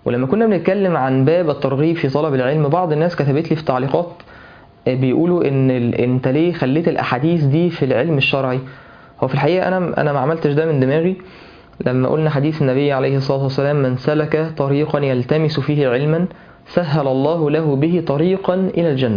ولما كنا بنتكلم عن باب الترغيب في طلب العلم بعض الناس كتبت لي في تعليقات بيقولوا ان ال... انت ليه خليت الاحاديث دي في العلم الشرعي هو في الحقيقه انا انا ما عملتش ده من دماغي لما قلنا حديث النبي عليه الصلاه والسلام من سلك طريقا يلتمس فيه علما سهل الله له به طريقا الى الجنه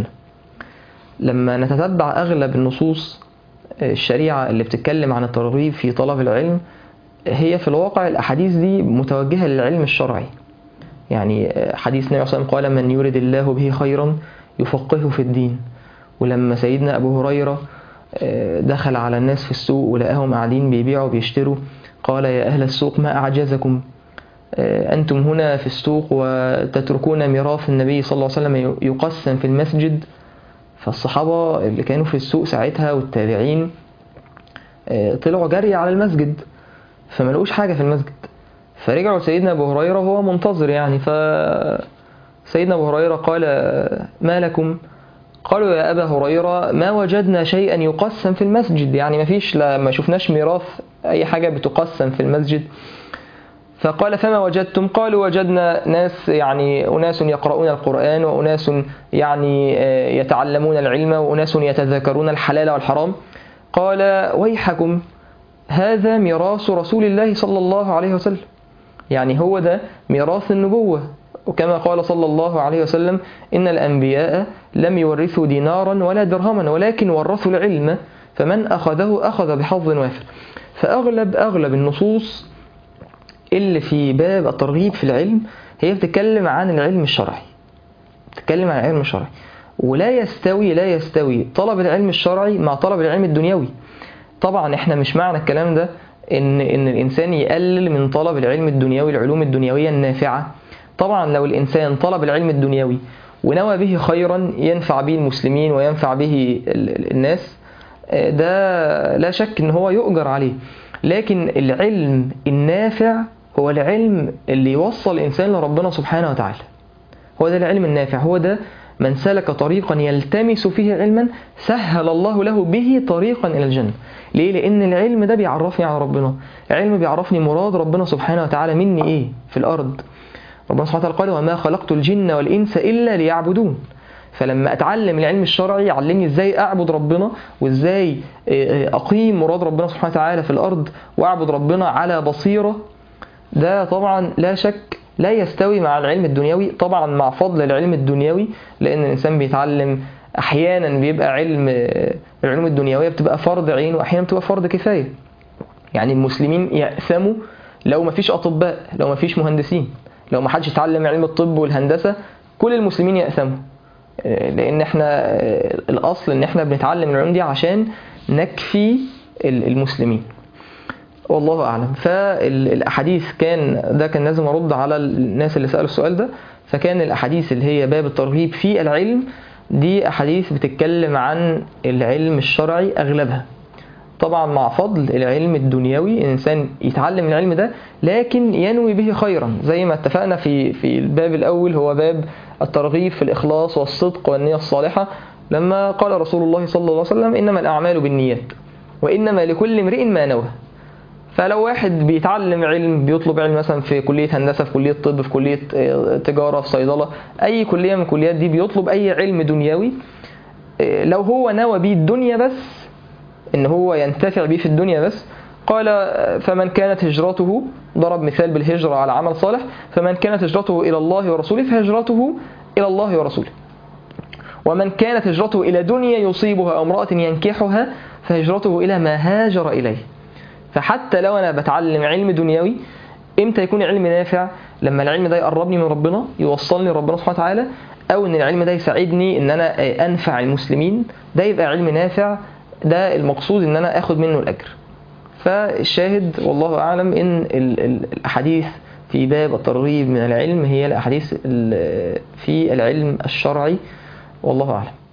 لما نتتبع اغلب النصوص الشريعه اللي بتتكلم عن الترغيب في طلب العلم هي في الواقع الاحاديث دي متوجهه للعلم الشرعي يعني حديث النبي صلى الله عليه وسلم قال من يرد الله به خيرا يفقهه في الدين ولما سيدنا أبو هريرة دخل على الناس في السوق ولقاهم قاعدين بيبيعوا وبيشتروا قال يا أهل السوق ما أعجزكم أنتم هنا في السوق وتتركون ميراث النبي صلى الله عليه وسلم يقسم في المسجد فالصحابة اللي كانوا في السوق ساعتها والتابعين طلعوا جري على المسجد فما لقوش حاجة في المسجد فرجعوا سيدنا أبو هريرة وهو منتظر يعني ف سيدنا أبو هريرة قال ما لكم قالوا يا أبا هريرة ما وجدنا شيئا يقسم في المسجد يعني ما فيش لا ما شفناش ميراث أي حاجة بتقسم في المسجد فقال فما وجدتم قالوا وجدنا ناس يعني أناس يقرؤون القرآن وأناس يعني يتعلمون العلم وأناس يتذاكرون الحلال والحرام قال ويحكم هذا ميراث رسول الله صلى الله عليه وسلم يعني هو ده ميراث النبوة وكما قال صلى الله عليه وسلم إن الأنبياء لم يورثوا دينارا ولا درهما ولكن ورثوا العلم فمن أخذه أخذ بحظ وافر فأغلب أغلب النصوص اللي في باب الترغيب في العلم هي بتتكلم عن العلم الشرعي بتتكلم عن العلم الشرعي ولا يستوي لا يستوي طلب العلم الشرعي مع طلب العلم الدنيوي طبعا احنا مش معنى الكلام ده ان ان الانسان يقلل من طلب العلم الدنيوي العلوم الدنيويه النافعه طبعا لو الإنسان طلب العلم الدنيوي ونوى به خيرا ينفع به المسلمين وينفع به الناس ده لا شك ان هو يؤجر عليه لكن العلم النافع هو العلم اللي يوصل الإنسان لربنا سبحانه وتعالى هو ده العلم النافع هو ده من سلك طريقا يلتمس فيه علما سهل الله له به طريقا إلى الجنة ليه؟ لأن العلم ده بيعرفني على ربنا علم بيعرفني مراد ربنا سبحانه وتعالى مني إيه في الأرض ربنا سبحانه وتعالى قال وما خلقت الجن والإنس إلا ليعبدون فلما أتعلم العلم الشرعي يعلمني إزاي أعبد ربنا وإزاي أقيم مراد ربنا سبحانه وتعالى في الأرض وأعبد ربنا على بصيرة ده طبعا لا شك لا يستوي مع العلم الدنيوي طبعا مع فضل العلم الدنيوي لأن الإنسان بيتعلم أحيانا بيبقى علم العلوم الدنيوية بتبقى فرض عين وأحيانا بتبقى فرض كفاية يعني المسلمين يأثموا لو ما فيش أطباء لو ما فيش مهندسين لو ما حدش اتعلم علم الطب والهندسة كل المسلمين يأثموا لأن احنا الأصل إن احنا بنتعلم العلوم دي عشان نكفي المسلمين والله أعلم فالأحاديث كان ده كان لازم أرد على الناس اللي سألوا السؤال ده فكان الأحاديث اللي هي باب الترغيب في العلم دي أحاديث بتتكلم عن العلم الشرعي أغلبها طبعا مع فضل العلم الدنيوي الإنسان يتعلم العلم ده لكن ينوي به خيرا زي ما اتفقنا في في الباب الأول هو باب الترغيب في الإخلاص والصدق والنية الصالحة لما قال رسول الله صلى الله عليه وسلم إنما الأعمال بالنيات وإنما لكل امرئ ما نوى فلو واحد بيتعلم علم بيطلب علم مثلا في كلية هندسة في كلية طب في كلية تجارة في صيدلة أي كلية من الكليات دي بيطلب أي علم دنيوي لو هو نوى بيه الدنيا بس إن هو ينتفع بيه في الدنيا بس قال فمن كانت هجرته ضرب مثال بالهجرة على عمل صالح فمن كانت هجرته إلى الله ورسوله فهجرته إلى الله ورسوله ومن كانت هجرته إلى دنيا يصيبها أو امرأة ينكحها فهجرته إلى ما هاجر إليه فحتى لو أنا بتعلم علم دنيوي إمتى يكون علم نافع لما العلم ده يقربني من ربنا يوصلني لربنا سبحانه وتعالى أو إن العلم ده يساعدني إن أنا أنفع المسلمين ده يبقى علم نافع ده المقصود إن أنا أخد منه الأجر فالشاهد والله أعلم إن الأحاديث في باب الترغيب من العلم هي الأحاديث في العلم الشرعي والله أعلم